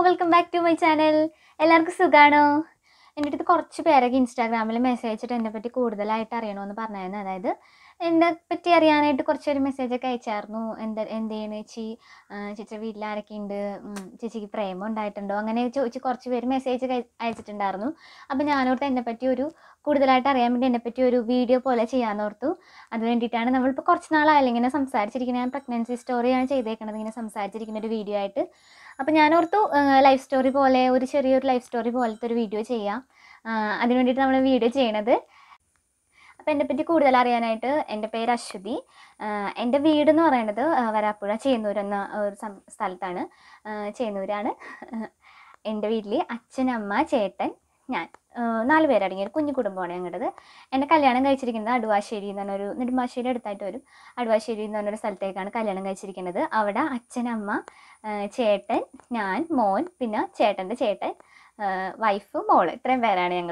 Welcome back to my channel എല്ലാവർക്കും സുഖാണോ എൻ്റെ അടുത്ത് കുറച്ച് പേരൊക്കെ ഇൻസ്റ്റാഗ്രാമിൽ മെസ്സേജ് അയച്ചിട്ട് എന്നെ പറ്റി കൂടുതലായിട്ട് അറിയണമെന്ന് പറഞ്ഞായിരുന്നു അതായത് എന്നെ പറ്റി അറിയാനായിട്ട് കുറച്ചൊരു മെസ്സേജൊക്കെ അയച്ചായിരുന്നു എന്താ എന്ത് ചെയ്യണ ചേച്ചി ആ, ചേച്ചിയുടെ വീട്ടിൽ ആരൊക്കെ ഉണ്ട് ഉം, ചേച്ചിക്ക് പ്രേമം ഉണ്ടായിട്ടുണ്ടോ അങ്ങനെ ചോദിച്ച് കുറച്ച് പേര് മെസ്സേജ് അയച്ചിട്ടുണ്ടായിരുന്നു അപ്പോൾ ഞാനോർത്ത് എന്നെ പറ്റി ഒരു കൂടുതലായിട്ട് അറിയാൻ വേണ്ടി എന്നെ പറ്റി ഒരു വീഡിയോ പോലെ ചെയ്യാമെന്ന് ഓർത്തു അത് വേണ്ടിയിട്ടാണ് നമ്മളിപ്പോൾ കുറച്ച് നാളായാലും ഇങ്ങനെ സംസാരിച്ചിരിക്കുന്ന ഞാൻ പ്രഗ്നൻസി സ്റ്റോറിയാണ് ചെയ്തേക്കണത് ഇങ്ങനെ സംസാരിച്ചിരിക്കുന്ന ഒരു വീഡിയോ ആയിട്ട് അപ്പോൾ ഞാൻ ഓർത്തു ലൈഫ് സ്റ്റോറി പോലെ ഒരു ചെറിയൊരു ലൈഫ് സ്റ്റോറി പോലത്തെ ഒരു വീഡിയോ ചെയ്യാം ആ, അതിന് വേണ്ടിയിട്ട് നമ്മൾ വീഡിയോ ചെയ്യണത് അപ്പോൾ എന്നെ പറ്റി കൂടുതൽ അറിയാനായിട്ട് എൻ്റെ പേര് അശ്വതി ആ, എൻ്റെ വീട് എന്ന് പറയുന്നത് ആ, വരാപ്പുഴ ചേന്നൂർ എന്ന ഒരു സം- സ്ഥലത്താണ് ആ, ചേന്നൂരാണ് എൻ്റെ വീട്ടിൽ അച്ഛൻ അമ്മ ചേട്ടൻ ഞാൻ ആ, നാല് പേരടങ്ങിയ ഒരു കുഞ്ഞു കുടുംബമാണ് ഞങ്ങളുടേത് എൻ്റെ കല്യാണം കഴിച്ചിരിക്കുന്നത് അടുവാശ്ശേരി എന്ന് പറഞ്ഞൊരു നെടുമ്പാശ്ശേരി അടുത്തായിട്ട് വരും അടുവാശ്ശേരി എന്ന് പറഞ്ഞൊരു സ്ഥലത്തേക്കാണ് കല്യാണം കഴിച്ചിരിക്കുന്നത് അവിടെ അച്ഛൻ അമ്മ ആ, ചേട്ടൻ ഞാൻ മോൻ പിന്നെ ചേട്ടൻ്റെ ചേട്ടൻ വൈഫ് മോള് ഇത്രയും പേരാണ് ഞങ്ങൾ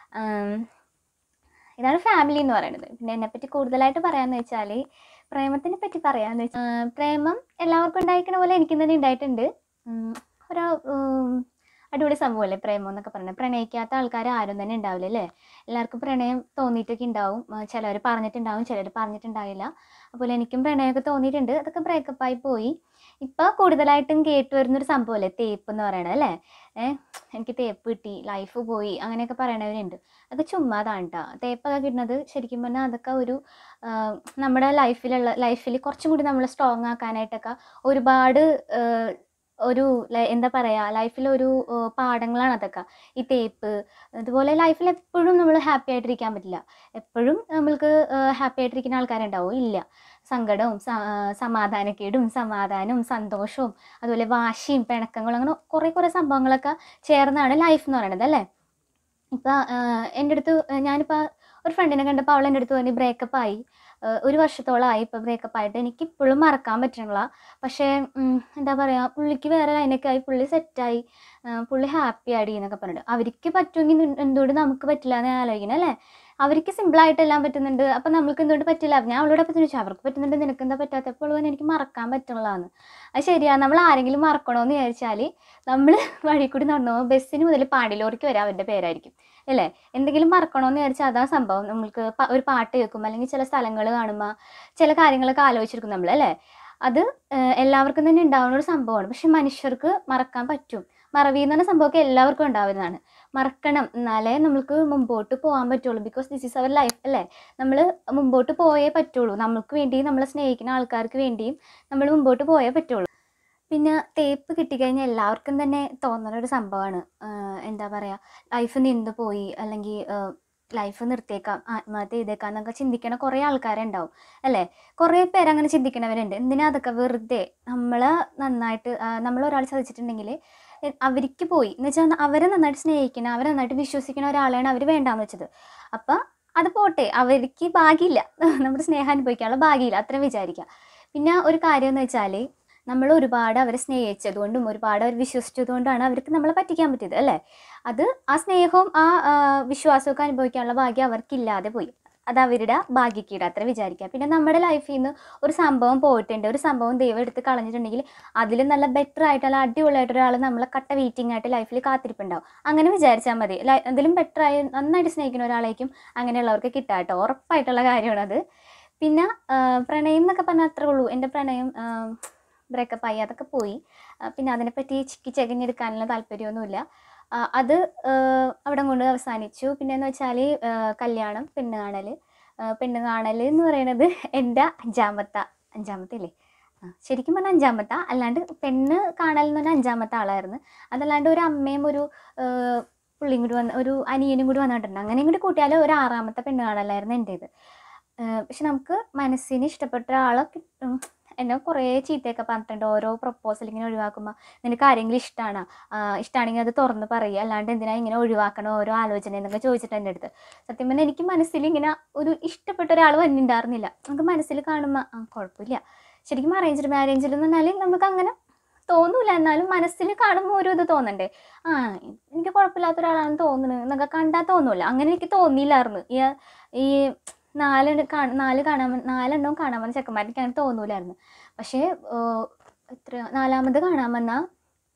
ഇതാണ് ഫാമിലി എന്ന് പറയുന്നത് പിന്നെ എന്നെപ്പറ്റി കൂടുതലായിട്ട് പറയാമെന്ന് വെച്ചാൽ പ്രേമത്തിനെ പറ്റി പറയാമെന്ന് വെച്ചാൽ പ്രേമം എല്ലാവർക്കും ഉണ്ടായിരിക്കണ പോലെ എനിക്കും തന്നെ ഉണ്ടായിട്ടുണ്ട് ഉം, ഒരു ഉം, അടിപൊളി സംഭവമല്ലേ പ്രേമം എന്നൊക്കെ പറയുന്നത് പ്രണയിക്കാത്ത ആൾക്കാർ ആരും തന്നെ ഉണ്ടാവില്ല അല്ലേ എല്ലാവർക്കും പ്രണയം തോന്നിയിട്ടൊക്കെ ഉണ്ടാവും ചിലർ പറഞ്ഞിട്ടുണ്ടാവും ചിലർ പറഞ്ഞിട്ടുണ്ടാവില്ല അതുപോലെ എനിക്കും പ്രണയമൊക്കെ തോന്നിയിട്ടുണ്ട് അതൊക്കെ ബ്രേക്കപ്പ് ആയി പോയി ഇപ്പോൾ കൂടുതലായിട്ടും കേട്ട് വരുന്നൊരു സംഭവമല്ലേ തേപ്പ് എന്ന് പറയണത് അല്ലേ ഏഹ് എനിക്ക് തേപ്പ് കിട്ടി ലൈഫ് പോയി അങ്ങനെയൊക്കെ പറയണവരുണ്ട് അതൊക്കെ ചുമ്മാതാണ് കേട്ടോ തേപ്പൊക്കെ കിട്ടുന്നത് ശരിക്കും പറഞ്ഞാൽ അതൊക്കെ ഒരു ആ, നമ്മുടെ ലൈഫിലുള്ള ലൈഫിൽ കുറച്ചും കൂടി നമ്മൾ സ്ട്രോങ് ആക്കാനായിട്ടൊക്കെ ഒരുപാട് ആ, ഒരു ല- എന്താ പറയുക ലൈഫിലൊരു ആ, പാഠങ്ങളാണ് അതൊക്കെ ഈ തേപ്പ് അതുപോലെ ലൈഫിൽ എപ്പോഴും നമ്മൾ ഹാപ്പി ആയിട്ടിരിക്കാൻ പറ്റില്ല എപ്പോഴും നമ്മൾക്ക് ഹാപ്പി ആയിട്ടിരിക്കുന്ന ആൾക്കാരുണ്ടാവും ഇല്ല സങ്കടവും സ- ആ, സമാധാനക്കേടും സമാധാനവും സന്തോഷവും അതുപോലെ വാശിയും പിണക്കങ്ങളും അങ്ങനെ കുറേ കുറേ സംഭവങ്ങളൊക്കെ ചേർന്നാണ് ലൈഫ് എന്ന് പറയുന്നത് അല്ലേ ഇപ്പം എൻ്റെ അടുത്ത് ഞാനിപ്പോൾ ഒരു ഫ്രണ്ടിനെ കണ്ടപ്പോൾ അവൾ എൻ്റെ അടുത്ത് പറഞ്ഞ് ബ്രേക്കപ്പ് ആയി ആ, ഒരു വർഷത്തോളമായി ഇപ്പോൾ ബ്രേക്കപ്പ് ആയിട്ട് എനിക്ക് ഇപ്പോഴും മറക്കാൻ പറ്റണില്ല പക്ഷേ ഉം, എന്താ പറയുക പുള്ളിക്ക് വേറെ ലൈനൊക്കെ ആയി പുള്ളി സെറ്റായി പുള്ളി ഹാപ്പി ആടി എന്നൊക്കെ പറഞ്ഞിട്ട് അവർക്ക് പറ്റുമെങ്കിൽ നി- എന്തുകൊണ്ട് നമുക്ക് പറ്റില്ല എന്ന് ഞാൻ ആലോചിക്കണം അല്ലേ അവർക്ക് സിമ്പിളായിട്ട് എല്ലാം പറ്റുന്നുണ്ട് അപ്പം നമ്മൾക്ക് എന്തുകൊണ്ട് പറ്റില്ല ഞാൻ അവളോട് അപ്പം ചോദിച്ചു അവർക്ക് പറ്റുന്നുണ്ട് നിനക്ക് എന്താ പറ്റാത്ത അപ്പോൾ അവൾ പറഞ്ഞു എനിക്ക് മറക്കാൻ പറ്റുള്ളതാണ് അത് ശരിയാണ് നമ്മൾ ആരെങ്കിലും മറക്കണമെന്ന് വിചാരിച്ചാൽ നമ്മൾ വഴി കൂടി നടന്നു പോകുമ്പോൾ ബസ്സിന് മുതൽ പാണ്ടിലോറിക്ക് വരെ അവൻ്റെ പേരായിരിക്കും അല്ലേ എന്തെങ്കിലും മറക്കണമെന്ന് വിചാരിച്ചാൽ അതാ സംഭവം നമ്മൾക്ക് പ- ഒരു പാട്ട് കേൾക്കും അല്ലെങ്കിൽ ചില സ്ഥലങ്ങൾ കാണുമ്പോൾ ചില കാര്യങ്ങളൊക്കെ ആലോചിച്ചിരിക്കും നമ്മൾ അല്ലേ അത് ഏഹ്, എല്ലാവർക്കും തന്നെ ഉണ്ടാവുന്ന ഒരു സംഭവമാണ് പക്ഷെ മനുഷ്യർക്ക് മറക്കാൻ പറ്റും മറവി എന്ന് പറഞ്ഞ സംഭവമൊക്കെ എല്ലാവർക്കും ഉണ്ടാവുന്നതാണ് മറക്കണം എന്നാലേ നമ്മൾക്ക് മുമ്പോട്ട് പോകാൻ പറ്റുള്ളൂ because this is our life അല്ലേ നമ്മൾ മുമ്പോട്ട് പോയേ പറ്റുള്ളൂ നമുക്ക് വേണ്ടിയും നമ്മളെ സ്നേഹിക്കുന്ന ആൾക്കാർക്ക് വേണ്ടിയും നമ്മൾ മുമ്പോട്ട് പോയേ പറ്റുള്ളൂ പിന്നെ തേപ്പ് കിട്ടിക്കഴിഞ്ഞാൽ എല്ലാവർക്കും തന്നെ തോന്നുന്ന ഒരു സംഭവമാണ് എന്താ പറയുക ലൈഫ് നിന്ന് പോയി അല്ലെങ്കിൽ ലൈഫ് നിർത്തിയേക്കാം ആത്മഹത്യ ചെയ്തേക്കാം എന്നൊക്കെ ചിന്തിക്കണ കുറേ ആൾക്കാരുണ്ടാവും അല്ലേ കുറേ പേര് അങ്ങനെ ചിന്തിക്കണവരുണ്ട് എന്തിനാ അതൊക്കെ വെറുതെ നമ്മളെ നന്നായിട്ട് നമ്മൾ ഒരാൾ ചതിച്ചിട്ടുണ്ടെങ്കിൽ അവർക്ക് പോയി എന്ന് വെച്ചാൽ അവരെ നന്നായിട്ട് സ്നേഹിക്കുന്ന അവരെ നന്നായിട്ട് വിശ്വസിക്കുന്ന ഒരാളെയാണ് അവർ വേണ്ടാന്ന് വെച്ചത് അപ്പം അത് പോട്ടെ അവർക്ക് ഭാഗ്യമില്ല നമ്മുടെ സ്നേഹം അനുഭവിക്കാനുള്ള ഭാഗ്യമില്ല അത്ര വിചാരിക്കുക പിന്നെ ഒരു കാര്യം എന്ന് വെച്ചാൽ നമ്മൾ ഒരുപാട് അവരെ സ്നേഹിച്ചതുകൊണ്ടും ഒരുപാട് അവർ വിശ്വസിച്ചതുകൊണ്ടാണ് അവർക്ക് നമ്മളെ പറ്റിക്കാൻ പറ്റിയത് അല്ലേ അത് ആ സ്നേഹവും ആ ആ, വിശ്വാസമൊക്കെ അനുഭവിക്കാനുള്ള ഭാഗ്യം അവർക്കില്ലാതെ പോയി അത് അവരുടെ ഭാഗ്യക്കീട് അത്ര വിചാരിക്കുക പിന്നെ നമ്മുടെ ലൈഫിൽ നിന്ന് ഒരു സംഭവം പോയിട്ടുണ്ട് ഒരു സംഭവം ദൈവം എടുത്ത് കളഞ്ഞിട്ടുണ്ടെങ്കിൽ അതിൽ നല്ല ബെറ്റർ ആയിട്ടുള്ള അടിപൊളിയായിട്ട് ഒരാൾ നമ്മളെ കട്ട വെയിറ്റിംഗ് ആയിട്ട് ലൈഫിൽ കാത്തിരിപ്പുണ്ടാവും അങ്ങനെ വിചാരിച്ചാൽ മതി ലൈ- അതിലും ബെറ്റർ ആയി നന്നായിട്ട് സ്നേഹിക്കുന്ന ഒരാളായിരിക്കും അങ്ങനെയുള്ളവർക്ക് കിട്ടുക കേട്ടോ ഉറപ്പായിട്ടുള്ള കാര്യമാണത് പിന്നെ ആ, പ്രണയം എന്നൊക്കെ പറഞ്ഞാൽ അത്രേ ഉള്ളൂ എൻ്റെ പ്രണയം ബ്രേക്കപ്പ് ആയി അതൊക്കെ പോയി ആ, പിന്നെ അതിനെപ്പറ്റി ചിക്കി ചകഞ്ഞെടുക്കാനുള്ള താല്പര്യമൊന്നുമില്ല ആ, അത് ആ, അവിടെ കൊണ്ട് അവസാനിച്ചു പിന്നെ എന്ന് വെച്ചാൽ കല്യാണം പെണ്ണ് കാണൽ പെണ്ണ് കാണൽ എന്ന് പറയുന്നത് എൻ്റെ അഞ്ചാമത്തെ അഞ്ചാമത്തെ അല്ലേ ആ, ശരിക്കും പറഞ്ഞാൽ അഞ്ചാമത്തെ അല്ലാണ്ട് പെണ്ണ് കാണൽ എന്ന് പറഞ്ഞാൽ അഞ്ചാമത്തെ ആളായിരുന്നു അതല്ലാണ്ട് ഒരു അമ്മയും ഒരു ആ, പുള്ളിയും കൂടി വന്ന് ഒരു അനിയനും കൂടി വന്നിട്ടുണ്ട് അങ്ങനെയും കൂടി കൂട്ടിയാൽ ഒരു ആറാമത്തെ പെണ്ണ് കാണലായിരുന്നു എൻ്റേത് പക്ഷെ നമുക്ക് മനസ്സിന് ഇഷ്ടപ്പെട്ട ഒരാളെ കിട്ടും എന്നെ കുറേ ചീത്തയൊക്കെ പറഞ്ഞിട്ടുണ്ട് ഓരോ പ്രപ്പോസൽ ഇങ്ങനെ ഒഴിവാക്കുമ്പോൾ നിനക്ക് ആരെങ്കിലും ഇഷ്ടമാണോ ഇഷ്ടമാണെങ്കിൽ അത് തുറന്ന് പറയുക അല്ലാണ്ട് എന്തിനാ ഇങ്ങനെ ഒഴിവാക്കണം ഓരോ ആലോചന എന്നൊക്കെ ചോദിച്ചിട്ട് എൻ്റെ അടുത്ത് സത്യം പറഞ്ഞാൽ എനിക്ക് മനസ്സിൽ ഇങ്ങനെ ഒരു ഇഷ്ടപ്പെട്ട ഒരാൾ വന്നിട്ടുണ്ടായിരുന്നില്ല നമുക്ക് മനസ്സിൽ കാണുമ്പോൾ ആ കുഴപ്പമില്ല ശരിക്കും അറേഞ്ച്ഡ് മാരേജിൽ എന്ന് പറഞ്ഞാൽ നമുക്ക് അങ്ങനെ തോന്നൂല എന്നാലും മനസ്സിൽ കാണുമ്പോൾ ഒരു ഇത് തോന്നണ്ടേ ആ എനിക്ക് കുഴപ്പമില്ലാത്ത ഒരാളാണെന്ന് തോന്നുന്നു എന്നൊക്കെ കണ്ടാൽ തോന്നൂല അങ്ങനെ എനിക്ക് തോന്നിയില്ലായിരുന്നു ഈ ഈ നാല് കാ- നാല് കാണാൻ വന്ന- നാലെണ്ണം കാണാൻ വന്ന ചെക്കന്മാർക്ക് അങ്ങനെ തോന്നൂലായിരുന്നു പക്ഷേ ഏഹ്, എത്ര നാലാമത് കാണാൻ വന്ന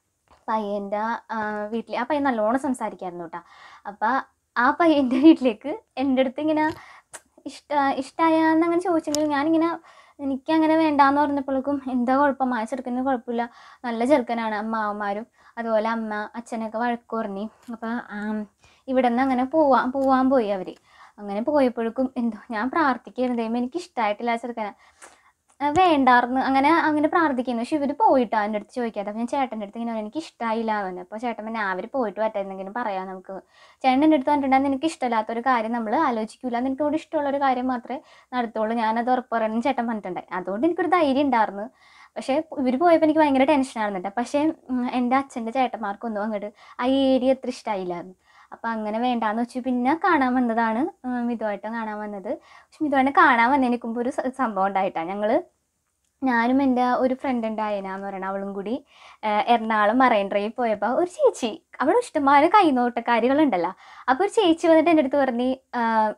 പയ്യൻ്റെ വീട്ടിൽ ആ പയ്യൻ നല്ലോണം സംസാരിക്കായിരുന്നു കേട്ടോ അപ്പം ആ പയ്യൻ്റെ വീട്ടിലേക്ക് എൻ്റെ അടുത്ത് ഇങ്ങനെ ഇഷ്ട ഇഷ്ടമായാന്ന് അങ്ങനെ ചോദിച്ചെങ്കിലും ഞാനിങ്ങനെ എനിക്കങ്ങനെ വേണ്ടാന്ന് പറഞ്ഞപ്പോഴേക്കും എന്താ കുഴപ്പം ആ ചെറുക്കന് കുഴപ്പമില്ല നല്ല ചെറുക്കനാണ് അമ്മാവന്മാരും അതുപോലെ അമ്മ അച്ഛനൊക്കെ വഴക്ക് പറഞ്ഞു അപ്പം ഇവിടെ നിന്ന് അങ്ങനെ പോവാൻ പോവാൻ പോയി അവർ അങ്ങനെ പോയപ്പോഴേക്കും എന്തോ ഞാൻ പ്രാർത്ഥിക്കായിരുന്നു ദൈവം എനിക്ക് ഇഷ്ടമായിട്ടില്ല ആ ചെറുക്കനെ ആ, വേണ്ടാർന്ന് അങ്ങനെ അങ്ങനെ പ്രാർത്ഥിക്കുന്നു പക്ഷെ ഇവർ പോയിട്ടാ എൻ്റെ അടുത്ത് ചോദിക്കാതെ അപ്പം ഞാൻ ചേട്ടൻ്റെ അടുത്ത് ഇങ്ങനെ പറഞ്ഞു, എനിക്ക് ഇഷ്ടമായില്ല എന്ന് പറഞ്ഞു അപ്പോൾ ചേട്ടൻ പിന്നെ അവർ പോയിട്ട് പറ്റുന്നെങ്കിലും പറയാം നമുക്ക് ചേട്ടൻ എൻ്റെ അടുത്ത് പറഞ്ഞിട്ടുണ്ടെങ്കിൽ നിനക്ക് ഇഷ്ടമില്ലാത്തൊരു കാര്യം നമ്മൾ ആലോചിക്കൂല നിനക്ക് കൂടി ഇഷ്ടമുള്ളൊരു കാര്യം മാത്രമേ നടത്തുള്ളൂ ഞാനത് ഉറപ്പ് പറയണം എന്ന് ചേട്ടൻ പറഞ്ഞിട്ടുണ്ടായി അതുകൊണ്ട് എനിക്കൊരു ധൈര്യം ഉണ്ടായിരുന്നു പക്ഷേ ഇവർ പോയപ്പോൾ എനിക്ക് ഭയങ്കര ടെൻഷനായിരുന്നു കേട്ടോ പക്ഷേ ഉം, എൻ്റെ അച്ഛൻ്റെ ചേട്ടന്മാർക്കൊന്നും അങ്ങോട്ട് ആ ഏരിയ അത്ര ഇഷ്ടമായില്ലായിരുന്നു അപ്പം അങ്ങനെ വേണ്ടാന്ന് വെച്ചു പിന്നെ കാണാൻ വന്നതാണ് ഉം, മിതുവായിട്ട് കാണാൻ വന്നത് പക്ഷെ മിതുവായിട്ട് കാണാൻ വന്നതിന് മുമ്പ് ഒരു സ- സംഭവം ഉണ്ടായിട്ടാണ് ഞങ്ങൾ ഞാനും എൻ്റെ ഒരു ഫ്രണ്ട് ഉണ്ട് അയന എന്ന് പറയുന്നത് അവളും കൂടി ആ, എറണാകുളം മറൈൻ ഡ്രൈവിൽ പോയപ്പോൾ ഒരു ചേച്ചി അവിടെ ഇഷ്ടംമാരെ കൈനോട്ടക്കാരികളുണ്ടല്ലോ അപ്പോൾ ഒരു ചേച്ചി വന്നിട്ട് എൻ്റെ അടുത്ത് പറഞ്ഞ് ആ,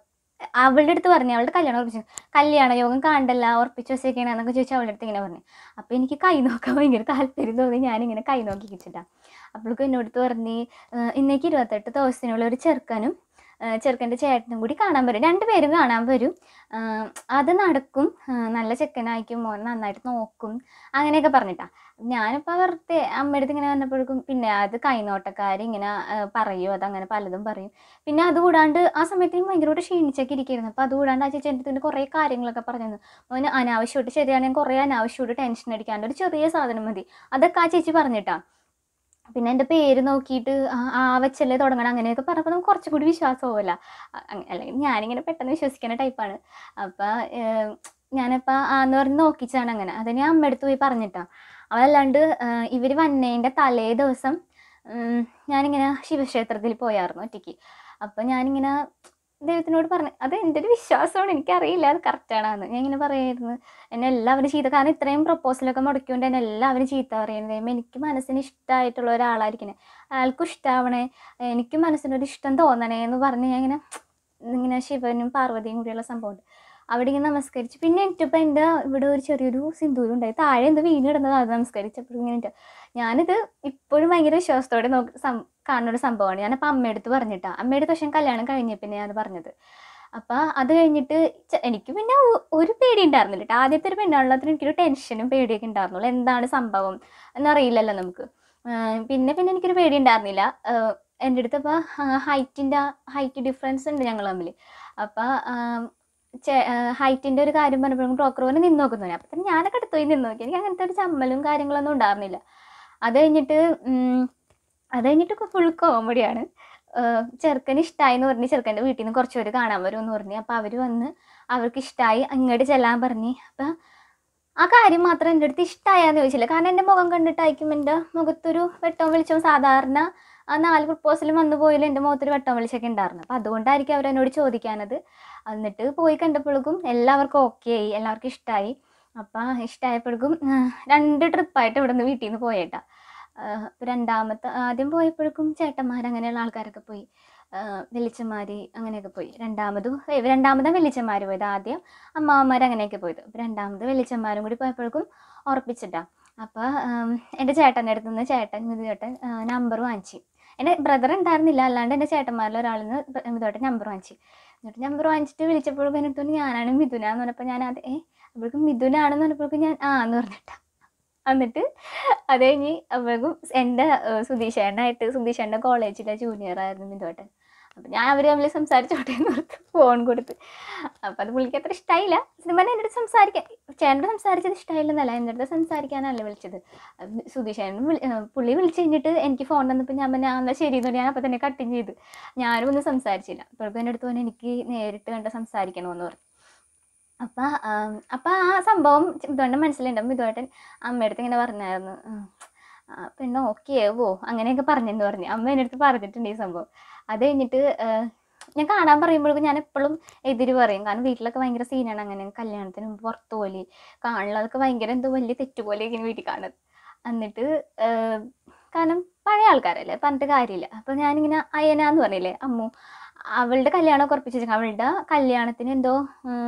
അവളുടെ അടുത്ത് പറഞ്ഞു അവളുടെ കല്യാണം ഉറപ്പിച്ചു കല്യാണ യോഗം കാണണ്ടല്ല ഉറപ്പിച്ച് വെച്ചേക്കണ എന്നൊക്കെ ചോദിച്ചു അവളുടെ അടുത്ത് ഇങ്ങനെ പറഞ്ഞു അപ്പോൾ എനിക്ക് കൈ നോക്കാൻ ഭയങ്കര താല്പര്യം തോന്നി ഞാനിങ്ങനെ കൈ നോക്കി വെച്ചിട്ടാണ് അപ്പോഴേക്കും എന്നോട് അടുത്ത് പറഞ്ഞ് "ആ, ഇന്നേക്ക് ഇരുപത്തെട്ട് ദിവസത്തിനുള്ള ഒരു ചെറുക്കനും ആ, ചെറുക്കൻ്റെ ചേട്ടനും കൂടി കാണാൻ വരും രണ്ടുപേരും കാണാൻ വരും ആ, അത് നടക്കും ആ, നല്ല ചെക്കനായിരിക്കും മോൻ നന്നായിട്ട് നോക്കും അങ്ങനെയൊക്കെ പറഞ്ഞിട്ടാ ഞാനിപ്പോൾ വെറുതെ അമ്മയുടെ അടുത്ത് ഇങ്ങനെ വന്നപ്പോഴേക്കും പിന്നെ അത് കൈനോട്ടക്കാർ ഇങ്ങനെ ആ, പറയും അതങ്ങനെ പലതും പറയും പിന്നെ അതുകൂടാണ്ട് ആ സമയത്ത് ഞാൻ ഭയങ്കരമായിട്ട് ക്ഷീണിച്ചൊക്കെ ഇരിക്കുന്നു അപ്പോൾ അതുകൂടാണ്ട് ആ ചേച്ചി എൻ്റെ അടുത്ത് കുറേ കാര്യങ്ങളൊക്കെ പറഞ്ഞു തന്നു മോന് അനാവശ്യമായിട്ട് ശരിയാണ് ഞാൻ കുറേ അനാവശ്യമായിട്ട് ടെൻഷൻ അടിക്കാണ്ട് ഒരു ചെറിയ സാധനം മതി അതൊക്കെ ആ ചേച്ചി പറഞ്ഞിട്ടാ പിന്നെ എൻ്റെ പേര് നോക്കിയിട്ട് ആ- ആ വെച്ചല്ലേ തുടങ്ങണം അങ്ങനെയൊക്കെ പറഞ്ഞപ്പോൾ നമുക്ക് കുറച്ചും കൂടി വിശ്വാസമാവില്ല അല്ലെങ്കിൽ ഞാനിങ്ങനെ പെട്ടെന്ന് വിശ്വസിക്കുന്ന ടൈപ്പാണ് അപ്പം ഞാനിപ്പോൾ ആന്ന് പറഞ്ഞ് നോക്കിച്ചാണ് അങ്ങനെ അത് ഞാൻ അമ്മയടുത്ത് പോയി പറഞ്ഞിട്ടാ അതല്ലാണ്ട് ഇവർ വന്നതിൻ്റെ തലേ ദിവസം ഉം, ഞാനിങ്ങനെ ശിവക്ഷേത്രത്തിൽ പോയായിരുന്നു ഒറ്റയ്ക്ക് അപ്പം ഞാനിങ്ങനെ ദൈവത്തിനോട് പറഞ്ഞു അത് എൻ്റെ ഒരു വിശ്വാസമാണ് എനിക്കറിയില്ല അത് കറക്റ്റാണെന്ന് ഞാൻ ഇങ്ങനെ പറയായിരുന്നു എന്നെ എല്ലാവരും ചീത്ത കാരണം ഇത്രയും പ്രപ്പോസലൊക്കെ മുടക്കിക്കൊണ്ട് എന്നെ എല്ലാവരും ചീത്ത പറയുന്നത് ദൈവമേ, എനിക്ക് മനസ്സിന് ഇഷ്ടമായിട്ടുള്ള ഒരാളായിരിക്കണേ അയാൾക്കും ഇഷ്ടമാവണേ എനിക്കും മനസ്സിനൊരു ഇഷ്ടം തോന്നണേ എന്ന് പറഞ്ഞ് ഞാൻ ഇങ്ങനെ ഇങ്ങനെ ശിവനും പാർവതിയും കൂടിയുള്ള സംഭവമുണ്ട് അവിടെ ഇങ്ങനെ നമസ്കരിച്ചു പിന്നെ എനിക്കിപ്പോൾ എൻ്റെ ഇവിടെ ഒരു ചെറിയൊരു സിന്ദൂരം ഉണ്ടായി താഴെ എന്തോ വീണ് കിടന്നത് അത് നമസ്കരിച്ചപ്പോഴും ഇങ്ങനെ ഇട്ട്. ഞാനിത് ഇപ്പോഴും ഭയങ്കര വിശ്വാസത്തോടെ നോക്കി സം കാണുന്ന ഒരു സംഭവമാണ് ഞാനപ്പോൾ അമ്മയടുത്ത് പറഞ്ഞിട്ടാ അമ്മയുടെ പക്ഷേ കല്യാണം കഴിഞ്ഞ പിന്നെ ഞാൻ പറഞ്ഞത് അപ്പം അത് കഴിഞ്ഞിട്ട് ചെ- എനിക്ക് പിന്നെ ഒ- ഒരു പേടി ഉണ്ടായിരുന്നില്ല കേട്ടോ ആദ്യത്തെ ഒരു പെണ്ണാണുള്ളതിന് എനിക്കൊരു ടെൻഷനും പേടിയൊക്കെ ഉണ്ടായിരുന്നുള്ളൂ എന്താണ് സംഭവം എന്നറിയില്ലല്ലോ നമുക്ക് ആഹ് പിന്നെ പിന്നെ എനിക്കൊരു പേടി ഉണ്ടായിരുന്നില്ല ആഹ് എൻ്റെ അടുത്ത് അപ്പോൾ ഹൈറ്റിൻ്റെ ഹൈറ്റ് ഡിഫറൻസ് ഉണ്ട് ഞങ്ങൾ തമ്മിൽ അപ്പോൾ ഹൈറ്റിൻ്റെ ഒരു കാര്യം പറഞ്ഞപ്പോഴും ബ്രോക്കർ പോലെ നിന്ന് നോക്കുന്നു അപ്പം തന്നെ ഞാനൊക്കെ അടുത്ത് പോയി നിന്ന് നോക്കി എനിക്ക് അങ്ങനത്തെ ഒരു ചമ്മലും കാര്യങ്ങളൊന്നും ഉണ്ടായിരുന്നില്ല അത് കഴിഞ്ഞിട്ട് ഉം, അത് കഴിഞ്ഞിട്ട് ഫുൾ കോമഡിയാണ് ചെറുക്കന് ഇഷ്ടമായി എന്ന് പറഞ്ഞ് ചെറുക്കൻ്റെ വീട്ടിൽ നിന്ന് കുറച്ച് പേര് കാണാൻ വരും എന്ന് പറഞ്ഞ് അപ്പോൾ അവർ വന്ന് അവർക്ക് ഇഷ്ടമായി അങ്ങോട്ട് ചെല്ലാൻ പറഞ്ഞ് അപ്പം ആ കാര്യം മാത്രം എൻ്റെ അടുത്ത് ഇഷ്ടമായാന്ന് ചോദിച്ചില്ല കാരണം എൻ്റെ മുഖം കണ്ടിട്ടായിരിക്കും എൻ്റെ മുഖത്തൊരു വെട്ടവും വെളിച്ചവും സാധാരണ ആ നാല് പ്രപ്പോസലും വന്നു പോയാലും എൻ്റെ മുഖത്തൊരു വെട്ടവും വെളിച്ചമൊക്കെ ഉണ്ടായിരുന്നു അപ്പോൾ അതുകൊണ്ടായിരിക്കും അവരെന്നോട് ചോദിക്കാനത് എന്നിട്ട് പോയി കണ്ടപ്പോഴേക്കും എല്ലാവർക്കും ഓക്കെ ആയി എല്ലാവർക്കും ഇഷ്ടമായി അപ്പം ഇഷ്ടമായപ്പോഴേക്കും രണ്ട് ട്രിപ്പായിട്ട് ഇവിടെ നിന്ന് വീട്ടിൽ നിന്ന് പോയേട്ടാ അപ്പോൾ രണ്ടാമത്തെ ആദ്യം പോയപ്പോഴേക്കും ചേട്ടന്മാർ അങ്ങനെയുള്ള ആൾക്കാരൊക്കെ പോയി വെളിച്ചന്മാർ അങ്ങനെയൊക്കെ പോയി രണ്ടാമത് രണ്ടാമത് വെളിച്ചന്മാർ പോയത് ആദ്യം അമ്മാവന്മാർ അങ്ങനെയൊക്കെ പോയത് അപ്പോൾ രണ്ടാമത് വെളിച്ചന്മാരും കൂടി പോയപ്പോഴേക്കും ഉറപ്പിച്ചിട്ടാ അപ്പോൾ എൻ്റെ ചേട്ടൻ്റെ അടുത്ത് നിന്ന് ചേട്ടൻ മിതു ചേട്ടൻ നമ്പർ വാങ്ങിച്ചു എൻ്റെ ബ്രദർ ഉണ്ടായിരുന്നില്ല അല്ലാണ്ട് എൻ്റെ ചേട്ടന്മാരിൽ ഒരാളിൽ നിന്ന് മിതുവേട്ടൻ നമ്പർ വാങ്ങിച്ചു എന്നിട്ട് നമ്പർ വാങ്ങിച്ചിട്ട് വിളിച്ചപ്പോഴേക്കും എൻ്റെ അടുത്ത് പറഞ്ഞു, ഞാനാണ് മിഥുനാന്ന് പറഞ്ഞപ്പോൾ ഞാൻ അത് ഏ അപ്പോഴേക്കും മിഥുനാണെന്ന് പറഞ്ഞപ്പോഴേക്കും ഞാൻ ആ എന്ന് പറഞ്ഞിട്ടാ എന്നിട്ട് അത് കഴിഞ്ഞ് അപ്പോഴേക്കും എൻ്റെ സുധീഷേട്ടനായിട്ട് സുധീഷേട്ടൻ്റെ കോളേജിലെ ജൂനിയർ ആയിരുന്നു മിതുവേട്ടൻ അപ്പം ഞാൻ അവർ തമ്മിൽ സംസാരിച്ചോട്ടെ എന്ന് ഓർത്ത് ഫോൺ കൊടുത്ത് അപ്പം അത് പുള്ളിക്ക് അത്ര ഇഷ്ടമായില്ല സിനിമ എൻ്റെ അടുത്ത് സംസാരിക്കാൻ ചേട്ടനോട് സംസാരിച്ചത് ഇഷ്ടമായില്ലെന്നല്ല എൻ്റെ അടുത്ത് സംസാരിക്കാനല്ല വിളിച്ചത് സുധീഷേട്ടൻ വിളി ഏഹ് പുള്ളി വിളിച്ച് കഴിഞ്ഞിട്ട് എനിക്ക് ഫോൺ തന്നപ്പോൾ ഞാൻ പിന്നെ എന്നാൽ ശരി എന്ന് പറഞ്ഞ് ഞാൻ അപ്പം തന്നെ കട്ടിങ് ചെയ്ത് ഞാനും ഒന്നും സംസാരിച്ചില്ല അപ്പോഴേക്കും എൻ്റെ അടുത്ത് പറഞ്ഞ് എനിക്ക് നേരിട്ട് കണ്ട് സംസാരിക്കണമെന്ന് പറഞ്ഞു അപ്പം അപ്പം ആ സംഭവം ഇതുകൊണ്ട് മനസ്സിലുണ്ടാവും ഇതുമായിട്ട് അമ്മയുടെ അടുത്ത് ഇങ്ങനെ പറഞ്ഞായിരുന്നു ഉം. ആ, പിന്നെ ഓക്കെ ആവോ അങ്ങനെയൊക്കെ പറഞ്ഞെന്ന് പറഞ്ഞു അമ്മ എൻ്റെ അടുത്ത് പറഞ്ഞിട്ടുണ്ട് ഈ സംഭവം അത് കഴിഞ്ഞിട്ട് ഏഹ്, ഞാൻ കാണാൻ പറയുമ്പോഴേക്കും ഞാൻ എപ്പോഴും എതിര് പറയും കാരണം വീട്ടിലൊക്കെ ഭയങ്കര സീനാണ് അങ്ങനെ കല്യാണത്തിന് മുമ്പ് പുറത്ത് പോലെ കാണുന്നതൊക്കെ ഭയങ്കര എന്തോ വലിയ തെറ്റുപോലെ ഇങ്ങനെ വീട്ടിൽ കാണുന്നത് എന്നിട്ട് ഏഹ്, കാരണം പഴയ ആൾക്കാരല്ലേ പറഞ്ഞിട്ട് കാര്യമില്ല അപ്പോൾ ഞാനിങ്ങനെ അയന എന്ന് പറഞ്ഞില്ലേ അമ്മു അവളുടെ കല്യാണമൊക്കെ ഉറപ്പിച്ചു വെച്ചേക്കാം അവളുടെ കല്യാണത്തിന് എന്തോ ഉം,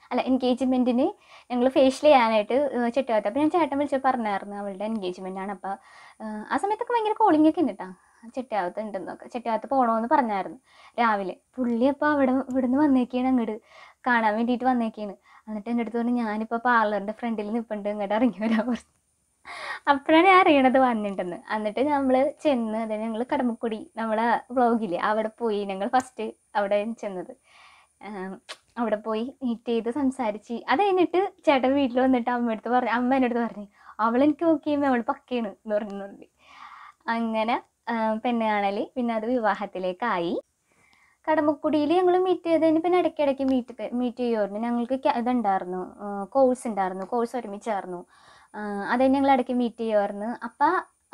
അല്ല എൻഗേജ്മെൻറ്റിന് ഞങ്ങൾ ഫേഷ്യൽ ചെയ്യാനായിട്ട് ചെട്ടിയാത്ത അപ്പോൾ ഞാൻ ചേട്ടൻ വിളിച്ച് പറഞ്ഞായിരുന്നു അവളുടെ എൻഗേജ്മെൻ്റ് ആണ് അപ്പോൾ ആ സമയത്തൊക്കെ ഭയങ്കര കോളിംഗ് ഒക്കെ ഉണ്ട് കേട്ടോ ചെട്ടിയാവത്ത് ഉണ്ടെന്നൊക്കെ ചെട്ടിയാവത്ത് പോകണമെന്ന് പറഞ്ഞായിരുന്നു രാവിലെ പുള്ളി അപ്പോൾ അവിടെ ഇവിടുന്ന് വന്നേക്കാണ് അങ്ങോട്ട് കാണാൻ വേണ്ടിയിട്ട് വന്നേക്കാണ് എന്നിട്ട് എൻ്റെ അടുത്ത് പറഞ്ഞു ഞാനിപ്പോൾ പാർലറിൻ്റെ ഫ്രണ്ടിൽ നിൽപ്പുണ്ട് ഇങ്ങോട്ട് ഇറങ്ങി വരാൻ പറഞ്ഞു അപ്പോഴാണ് ഞാൻ അറിയണത് വന്നിട്ടുണ്ടെന്ന് എന്നിട്ട് നമ്മൾ ചെന്ന് അതായത് ഞങ്ങൾ കടമക്കുടി നമ്മളെ വ്ളോഗില്ലേ അവിടെ പോയി ഞങ്ങൾ ഫസ്റ്റ് അവിടെ ചെന്നത് ആം, അവിടെ പോയി മീറ്റ് ചെയ്ത് സംസാരിച്ച് അത് കഴിഞ്ഞിട്ട് ചേട്ടൻ വീട്ടിൽ വന്നിട്ട് അമ്മ അടുത്ത് പറഞ്ഞു അമ്മ എൻ്റെ അടുത്ത് പറഞ്ഞു അവളെനിക്ക് നോക്കിയുമ്പോൾ അവൾ പക്കയാണ് എന്ന് പറഞ്ഞു അങ്ങനെ ആ, പെണ്ണ് കാണൽ പിന്നെ അത് വിവാഹത്തിലേക്കായി കടമക്കുടിയിൽ ഞങ്ങൾ മീറ്റ് ചെയ്തതിന് പിന്നെ ഇടയ്ക്കിടയ്ക്ക് മീറ്റ് മീറ്റ് ചെയ്യുമായിരുന്നു ഞങ്ങൾക്ക് ക്യാ- ഇതുണ്ടായിരുന്നു കോഴ്സ് ഉണ്ടായിരുന്നു കോഴ്സ് ഒരുമിച്ചായിരുന്നു അത് ഞങ്ങൾ ഇടയ്ക്ക് മീറ്റ് ചെയ്യുമായിരുന്നു അപ്പം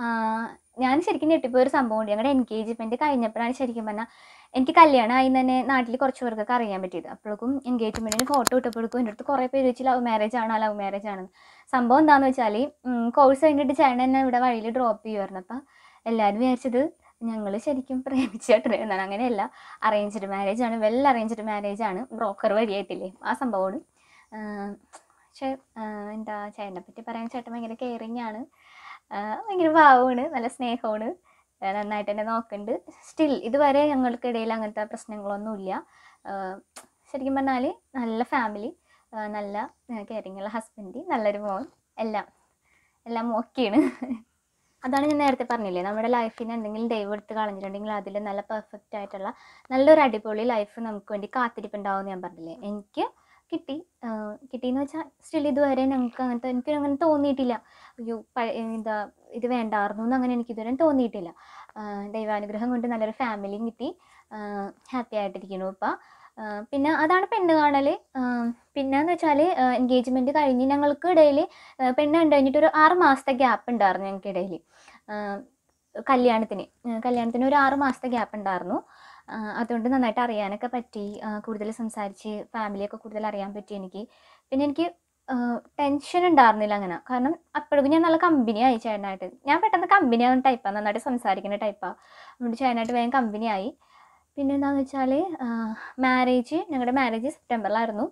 ഞാൻ ശരിക്കും ഞെട്ടിപ്പോയ ഒരു സംഭവം ഉണ്ട് ഞങ്ങളുടെ എൻഗേജ്മെൻറ്റ് കഴിഞ്ഞപ്പോഴാണ് ശരിക്കും പറഞ്ഞാൽ എനിക്ക് കല്യാണം ആയി തന്നെ നാട്ടിൽ കുറച്ച് പേർക്കൊക്കെ അറിയാൻ പറ്റിയത് അപ്പോഴേക്കും എൻഗേജ്മെൻറ്റിന് ഫോട്ടോ ഇട്ടപ്പോഴേക്കും എൻ്റെ അടുത്ത് കുറേ പേര് വെച്ച് ലവ് മാരേജ് ആണ് ലവ് മാരേജ് ആണ് സംഭവം എന്താണെന്ന് വെച്ചാൽ കോഴ്സ് കഴിഞ്ഞിട്ട് ചേട്ടൻ എന്നെ ഇവിടെ വഴിയിൽ ഡ്രോപ്പ് ചെയ്യുമായിരുന്നു അപ്പം എല്ലാവരും വിചാരിച്ചത് ഞങ്ങൾ ശരിക്കും പ്രേമിച്ചിട്ടാണ് അങ്ങനെയല്ല അറേഞ്ച്ഡ് മാരേജ് ആണ് വെൽ അറേഞ്ച്ഡ് മാരേജ് ആണ് ബ്രോക്കർ വഴിയായിട്ടില്ലേ ആ സംഭവമാണ് ആഹ് പക്ഷേ ആഹ് എന്താ ചേട്ടനെ പറ്റി പറയാൻ ചേട്ടൻ ഭയങ്കര കെയറിങ് ആണ് ആഹ് ഭയങ്കര പാവമാണ് നല്ല സ്നേഹമാണ് ആഹ് നന്നായിട്ട് എന്നെ നോക്കുന്നുണ്ട് സ്റ്റിൽ ഇതുവരെ ഞങ്ങൾക്കിടയിൽ അങ്ങനത്തെ പ്രശ്നങ്ങളൊന്നുമില്ല ആഹ് ശരിക്കും പറഞ്ഞാൽ നല്ല ഫാമിലി നല്ല കെയറിങ് ഉള്ള ഹസ്ബൻഡ് നല്ലൊരു മോൻ എല്ലാം എല്ലാം ഓക്കെയാണ് അതാണ് ഞാൻ നേരത്തെ പറഞ്ഞില്ലേ നമ്മുടെ ലൈഫിന് എന്തെങ്കിലും ദൈവം എടുത്ത് കളഞ്ഞിട്ടുണ്ടെങ്കിൽ അതിൽ നല്ല പെർഫെക്റ്റ് ആയിട്ടുള്ള നല്ലൊരു അടിപൊളി ലൈഫ് നമുക്ക് വേണ്ടി കാത്തിരിപ്പുണ്ടാവും ഞാൻ പറഞ്ഞില്ലേ എനിക്ക് കിട്ടി ആഹ് കിട്ടിയെന്ന് വെച്ചാൽ സ്റ്റിൽ ഇതുവരെ ഞങ്ങൾക്ക് അങ്ങനത്തെ എനിക്ക് അങ്ങനെ തോന്നിയിട്ടില്ല അയ്യോ പഴ എന്താ ഇത് വേണ്ടായിരുന്നു എന്ന് അങ്ങനെ എനിക്ക് ഇതുവരെ തോന്നിയിട്ടില്ല ആഹ് ദൈവാനുഗ്രഹം കൊണ്ട് നല്ലൊരു ഫാമിലിയും കിട്ടി ഹാപ്പി ആയിട്ടിരിക്കുന്നു ഇപ്പം ആഹ് പിന്നെ അതാണ് പെണ്ണ് കാണൽ പിന്നെന്ന് വെച്ചാൽ എൻഗേജ്മെൻറ്റ് കഴിഞ്ഞ് ഞങ്ങൾക്ക് ഇടയിൽ പെണ്ണ് കണ്ടു കഴിഞ്ഞിട്ട് ഒരു ആറ് മാസത്തെ ഗ്യാപ്പ് ഉണ്ടായിരുന്നു ഞങ്ങൾക്ക് ഇടയിൽ കല്യാണത്തിന് ആഹ് കല്യാണത്തിന് ഒരു ആറ് മാസത്തെ ഗ്യാപ്പ് ഉണ്ടായിരുന്നു ആഹ് അതുകൊണ്ട് നന്നായിട്ട് അറിയാനൊക്കെ പറ്റി ആഹ് കൂടുതൽ സംസാരിച്ച് ഫാമിലിയൊക്കെ കൂടുതൽ അറിയാൻ പറ്റി എനിക്ക് പിന്നെ എനിക്ക് ടെൻഷൻ ഉണ്ടായിരുന്നില്ല അങ്ങനെ കാരണം അപ്പോഴേക്കും ഞാൻ നല്ല കമ്പനിയായി ചേട്ടനായിട്ട് ഞാൻ പെട്ടെന്ന് കമ്പനി ആവുന്ന ടൈപ്പാണ് നന്നായിട്ട് സംസാരിക്കുന്ന ടൈപ്പാണ് അതുകൊണ്ട് ചേട്ടനായിട്ട് വേഗം കമ്പനിയായി പിന്നെ എന്താണെന്ന് വെച്ചാൽ മാരേജ് ഞങ്ങളുടെ മാരേജ് സെപ്റ്റംബറിലായിരുന്നു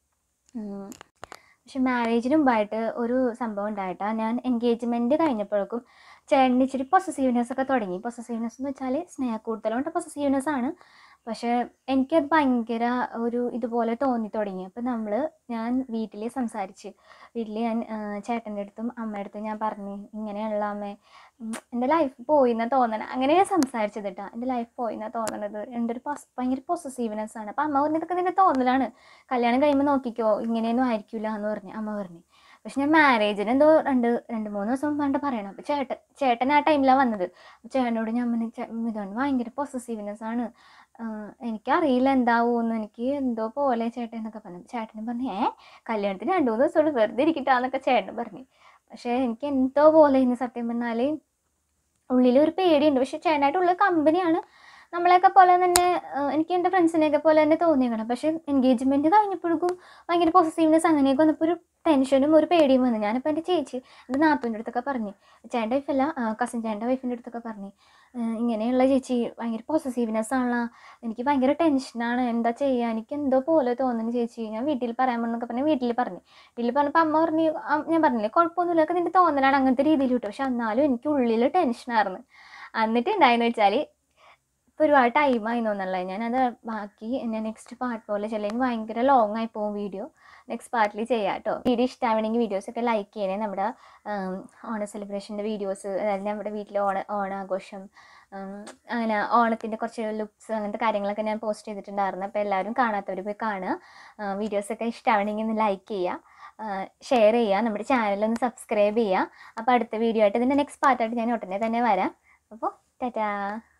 ഉം. പക്ഷെ മാരേജിന് മുമ്പായിട്ട് ഒരു സംഭവം ഉണ്ടായിട്ടാ ഞാൻ എൻഗേജ്മെൻറ്റ് കഴിഞ്ഞപ്പോഴേക്കും ചേട്ടന് ഇച്ചിരി പൊസസീവ്നെസ് ഒക്കെ തുടങ്ങി പൊസസീവ്നെസ് എന്ന് വെച്ചാൽ സ്നേഹക്കൂടുതലുകൊണ്ട് പൊസസീവ്നെസ് ആണ് പക്ഷേ എനിക്കത് ഭയങ്കര ഒരു ഇതുപോലെ തോന്നി തുടങ്ങി അപ്പം നമ്മൾ ഞാൻ വീട്ടിൽ സംസാരിച്ച് വീട്ടിൽ ഞാൻ ചേട്ടൻ്റെ അടുത്തും അമ്മയുടെ അടുത്തും ഞാൻ പറഞ്ഞു ഇങ്ങനെയുള്ള അമ്മേ ഉം, എൻ്റെ ലൈഫ് പോയി എന്നാ തോന്നണത് അങ്ങനെ ഞാൻ സംസാരിച്ചത് കേട്ടോ എൻ്റെ ലൈഫ് പോയി എന്നാ തോന്നണത് എൻ്റെ ഒരു പൊസ് ഭയങ്കര പൊസസീവ്നെസ് ആണ് അപ്പം അമ്മ പറഞ്ഞതൊക്കെ നിൻ്റെ തോന്നലാണ് കല്യാണം കഴിയുമ്പോൾ നോക്കിക്കോ ഇങ്ങനെയൊന്നും ആയിരിക്കില്ല എന്ന് പറഞ്ഞു അമ്മ പറഞ്ഞു പക്ഷെ ഞാൻ മാരേജിന് എന്തോ രണ്ട് രണ്ട് മൂന്ന് ദിവസം പണ്ട് പറയണം അപ്പോൾ ചേട്ടൻ ചേട്ടൻ ആ ടൈമിലാണ് വന്നത് അപ്പോൾ ചേട്ടനോട് ഞാൻ പറഞ്ഞു "ചേ- ഇതുകൊണ്ട് ഭയങ്കര പൊസസീവ്നെസ് ആണ് ആഹ് എനിക്കറിയില്ല എന്താവൂന്ന് എനിക്ക് എന്തോ പോലെ ചേട്ടൻ എന്നൊക്കെ പറഞ്ഞു ചേട്ടനും പറഞ്ഞു ഏ കല്യാണത്തിന് രണ്ട് മൂന്ന് ദിവസം വെറുതെ ഇരിക്കട്ടാന്നൊക്കെ ചേട്ടൻ പറഞ്ഞു പക്ഷേ എനിക്ക് എന്തോ പോലെ ഇന്ന് സത്യം പറഞ്ഞാൽ ഉള്ളിൽ ഒരു പേടിയുണ്ട് പക്ഷെ ചേട്ടനായിട്ട് ഉള്ള കമ്പനിയാണ് നമ്മളെയൊക്കെ പോലെ തന്നെ ആഹ് എനിക്ക് എൻ്റെ ഫ്രണ്ട്സിനെയൊക്കെ പോലെ തന്നെ തോന്നിയേക്കണം പക്ഷേ എൻഗേജ്മെൻറ്റ് കഴിഞ്ഞപ്പോഴേക്കും ഭയങ്കര പോസിറ്റീവ്നെസ് അങ്ങനെയൊക്കെ വന്നപ്പോൾ ഒരു ടെൻഷനും ഒരു പേടിയും വന്നു ഞാനിപ്പോൾ എൻ്റെ ചേച്ചി എൻ്റെ നാത്തൂൻ്റെ അടുത്തൊക്കെ പറഞ്ഞു ചേട്ടൻ്റെ വൈഫല്ല കസിൻ ചേട്ടൻ്റെ വൈഫിൻ്റെ അടുത്തൊക്കെ പറഞ്ഞു "ആഹ് ഇങ്ങനെയുള്ള ചേച്ചി ഭയങ്കര പോസസീവ്നെസ് ആണല്ലോ എനിക്ക് ഭയങ്കര ടെൻഷനാണ് എന്താ ചെയ്യുക എനിക്ക് എന്തോ പോലെ തോന്നുന്നു ചേച്ചി ഞാൻ വീട്ടിൽ പറയാൻ പറഞ്ഞൊക്കെ പറഞ്ഞ് വീട്ടിൽ പറഞ്ഞു വീട്ടിൽ പറഞ്ഞപ്പോൾ അമ്മ പറഞ്ഞു "ആ, ഞാൻ പറഞ്ഞില്ലേ കുഴപ്പമൊന്നുമില്ല ഒക്കെ നിൻ്റെ തോന്നലാണ് അങ്ങനത്തെ രീതിയിൽ കിട്ടും പക്ഷെ എന്നാലും എനിക്ക് ഉള്ളിൽ ടെൻഷനായിരുന്നു എന്നിട്ട് ഉണ്ടായെന്ന് വെച്ചാൽ ഇപ്പോൾ ഒരുപാട് ടൈമായി തോന്നല്ലേ ഞാനത് ബാക്കി ഞാൻ നെക്സ്റ്റ് പാർട്ട് പോലെ ചിലപ്പോൾ ഭയങ്കര ലോങ് ആയി പോകും വീഡിയോ നെക്സ്റ്റ് പാർട്ടിൽ ചെയ്യാം കേട്ടോ വീഡിയോ ഇഷ്ടമാണെങ്കിൽ വീഡിയോസൊക്കെ ലൈക്ക് ചെയ്യണേ നമ്മുടെ ആം, ഓണ സെലിബ്രേഷൻ്റെ വീഡിയോസ് അതായത് നമ്മുടെ വീട്ടിലെ ഓണ ഓണാഘോഷം ആം, അങ്ങനെ ഓണത്തിൻ്റെ കുറച്ച് ലുക്സ് അങ്ങനത്തെ കാര്യങ്ങളൊക്കെ ഞാൻ പോസ്റ്റ് ചെയ്തിട്ടുണ്ടായിരുന്നു അപ്പോൾ എല്ലാവരും കാണാത്തവർ പോയി കാണുക വീഡിയോസൊക്കെ ഇഷ്ടമാണെങ്കിൽ ഒന്ന് ലൈക്ക് ചെയ്യുക ഷെയർ ചെയ്യുക നമ്മുടെ ചാനലൊന്ന് സബ്സ്ക്രൈബ് ചെയ്യുക അപ്പോൾ അടുത്ത വീഡിയോ ആയിട്ട് ഇതിൻ്റെ നെക്സ്റ്റ് പാർട്ടായിട്ട് ഞാൻ ഉടനെ തന്നെ വരാം അപ്പോൾ ടാറ്റാ